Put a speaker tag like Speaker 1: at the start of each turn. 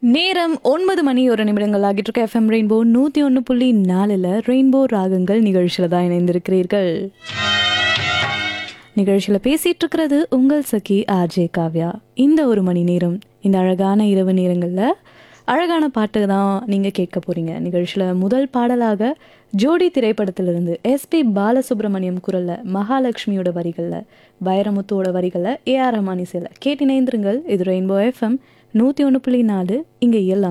Speaker 1: நேரம் ஒன்பது மணி ஒரு நிமிடங்கள் ஆகிட்டு இருக்க எஃப்எம் ரெயின்போ நூற்றி ஒன்று புள்ளி நாலில் ரெயின்போ ராகங்கள் நிகழ்ச்சியில் தான் இணைந்திருக்கிறீர்கள் நிகழ்ச்சியில் பேசிட்டு இருக்கிறது உங்கள் சகி ஆர்ஜே காவ்யா இந்த ஒரு மணி நேரம் இந்த அழகான இரவு நேரங்களில் அழகான பாட்டு தான் நீங்கள் கேட்க போகிறீங்க நிகழ்ச்சியில் முதல் பாடலாக ஜோடி திரைப்படத்திலிருந்து எஸ்பி பாலசுப்ரமணியம் குரலில் மகாலட்சுமியோட வரிகளில் வைரமுத்துவோட வரிகளில் ஏஆர் ரஹ்மான் இசையில் கேட்டிணைந்திருங்கள் இது ரெயின்போ எஃப்எம் நூற்றி ஒன்று புள்ளி நாலு இங்கே எல்லாம்